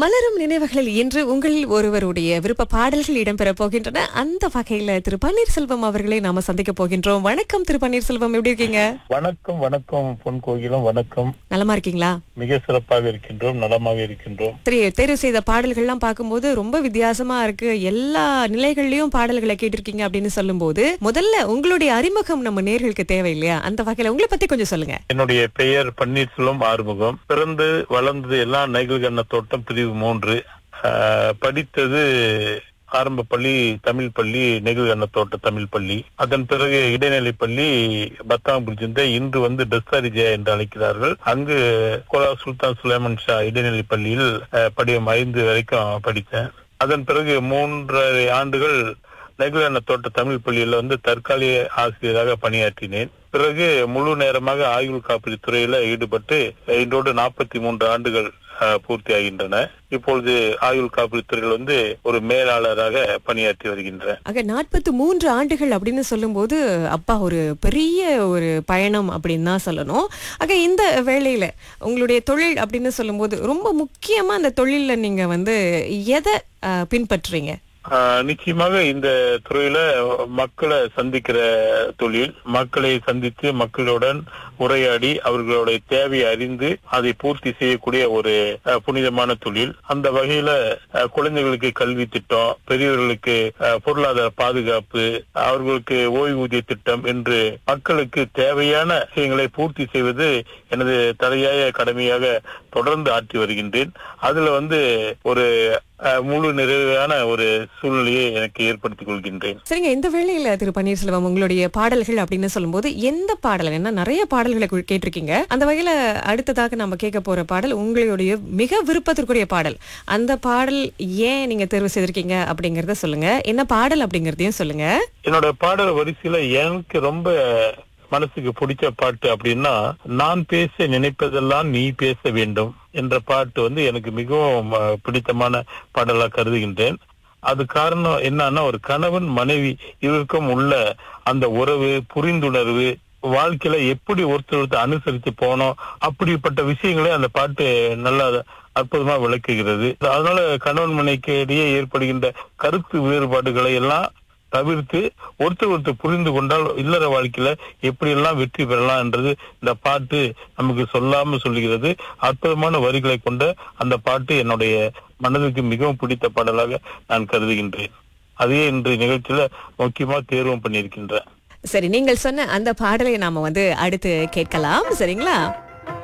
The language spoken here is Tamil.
மலரும் நினைவுகளில் இன்று உங்களில் ஒருவருடைய விருப்ப பாடல்கள் இடம்பெற போகின்றன அந்த வகையில திரு பன்னீர்செல்வம் அவர்களை நாம சந்திக்க போகின்றோம் வணக்கம் திரு பன்னீர்செல்வம் எப்படி இருக்கீங்க வணக்கம் வணக்கம் பொன் கோகிலம் வணக்கம் நலமா இருக்கீங்களா மிக சிறப்பாக இருக்கின்றோம் நலமாக இருக்கின்றோம் சரி தேர்வு செய்த பாடல்கள்லாம் பார்க்கும்போது ரொம்ப வித்தியாசமா இருக்கு எல்லா நிலைகள்லயும் பாடல்களை கேட்டிருக்கீங்க அப்படின்னு சொல்லும்போது முதல்ல உங்களுடைய அறிமுகம் நம்ம நேர்களுக்கு தேவை இல்லையா அந்த வகையில உங்களை பத்தி கொஞ்சம் சொல்லுங்க என்னுடைய பெயர் பன்னீர்செல்வம் ஆறுமுகம் பிறந்து வளர்ந்தது எல்லாம் நைகல்கண்ண தோட்டம் பிரிவு மூன்று ஆஹ், படித்தது ஆரம்ப பள்ளி தமிழ் பள்ளி நெகிழ்கண்ண தோட்ட தமிழ் பள்ளி அதன் பிறகு இடைநிலை பள்ளி பத்தாம் புரிஞ்சிருந்த இன்று வந்து டெஸ்தாரி ஜெயா என்று அழைக்கிறார்கள் அங்கு கோலா சுல்தான் சுலைமன் ஷா இடைநிலை பள்ளியில் ஆஹ், படிவம் ஐந்து வரைக்கும் படித்தேன் அதன் பிறகு மூன்றரை ஆண்டுகள் நெகிழன தோட்ட தமிழ் பள்ளியில வந்து தற்காலிக ஆசிரியராக பணியாற்றினேன் பிறகு முழு நேரமாக ஆயுள் காப்பீடு துறையில ஈடுபட்டு இன்றோடு நாற்பத்தி மூன்று ஆண்டுகள் அஹ், பூர்த்தியாகின்றன இப்பொழுது ஆயுள் காப்பீடு துறையில் வந்து ஒரு மேலாளராக பணியாற்றி வருகின்றேன் ஆக நாற்பத்தி மூன்று ஆண்டுகள் அப்படின்னு சொல்லும்போது அப்பா ஒரு பெரிய ஒரு பயணம் அப்படின்னு தான் சொல்லணும் ஆக இந்த வேளையில உங்களுடைய தொழில் அப்படின்னு சொல்லும்போது ரொம்ப முக்கியமா அந்த தொழில்ல நீங்க வந்து எதை அஹ், பின்பற்றுறீங்க ஆஹ் நிச்சயமாக இந்த துறையில மக்களை சந்திக்கிற தொழில் மக்களை சந்தித்து மக்களுடன் உரையாடி அவர்களுடைய தேவையை அறிந்து அதை பூர்த்தி செய்யக்கூடிய ஒரு ஆஹ், புனிதமான தொழில் அந்த வகையில ஆஹ், குழந்தைகளுக்கு கல்வி திட்டம் பெரியவர்களுக்கு ஆஹ், பொருளாதார பாதுகாப்பு அவர்களுக்கு ஓய்வூதிய திட்டம் என்று மக்களுக்கு தேவையான விஷயங்களை பூர்த்தி செய்வது எனது தலையாய கடமையாக தொடர்ந்து ஆற்றி வருகின்றேன் அதுல வந்து ஒரு அஹ், முழு நிறைவான ஒரு சூழ்நிலையை எனக்கு ஏற்படுத்திக் கொள்கின்றேன் சரிங்க இந்த வேளையில திரு பன்னீர்செல்வம் உங்களுடைய பாடல்கள் அப்படின்னு சொல்லும்போது எந்த பாடல் என்ன நிறைய பாடல்களை கு- கேட்டிருக்கீங்க அந்த வகையில அடுத்ததாக நம்ம கேட்க போற பாடல் உங்களுடைய மிக விருப்பத்திற்குரிய பாடல் அந்த பாடல் ஏன் நீங்க தேர்வு செய்திருக்கீங்க அப்படிங்கறத சொல்லுங்க என்ன பாடல் அப்படிங்கறதையும் சொல்லுங்க என்னோட பாடல் வரிசையில எனக்கு ரொம்ப மனசுக்கு பிடிச்ச பாட்டு அப்படின்னா நான் பேச நினைப்பதெல்லாம் நீ பேச வேண்டும் என்ற பாட்டு வந்து எனக்கு மிகவும் அஹ், பிடித்தமான பாடலா கருதுகின்றேன் அது காரணம் என்னன்னா ஒரு கணவன் மனைவி இவருக்கும் உள்ள அந்த உறவு புரிந்துணர்வு வாழ்க்கையில எப்படி ஒருத்தர் ஒருத்தர் அனுசரித்து போனோம் அப்படிப்பட்ட விஷயங்களை அந்த பாட்டு நல்லா அற்புதமா விளக்குகிறது அதனால கணவன் மனைவிக்கு இடையே ஏற்படுகின்ற கருத்து வேறுபாடுகளை எல்லாம் தவிர்த்து ஒருத்தர் ஒருத்தர் புரிந்து கொண்டால் இல்லற வாழ்க்கையில எப்படி எல்லாம் வெற்றி பெறலாம் என்றது இந்த பாட்டு நமக்கு சொல்லாம சொல்லுகிறது அற்புதமான வரிகளை கொண்ட அந்த பாட்டு என்னுடைய மனதுக்கு மிகவும் பிடித்த பாடலாக நான் கருதுகின்றேன் அதையே இன்று நிகழ்ச்சியில முக்கியமா தேர்வும் பண்ணியிருக்கின்றேன் சரி நீங்கள் சொன்ன அந்த பாடலை நாம வந்து அடுத்து கேட்கலாம் சரிங்களா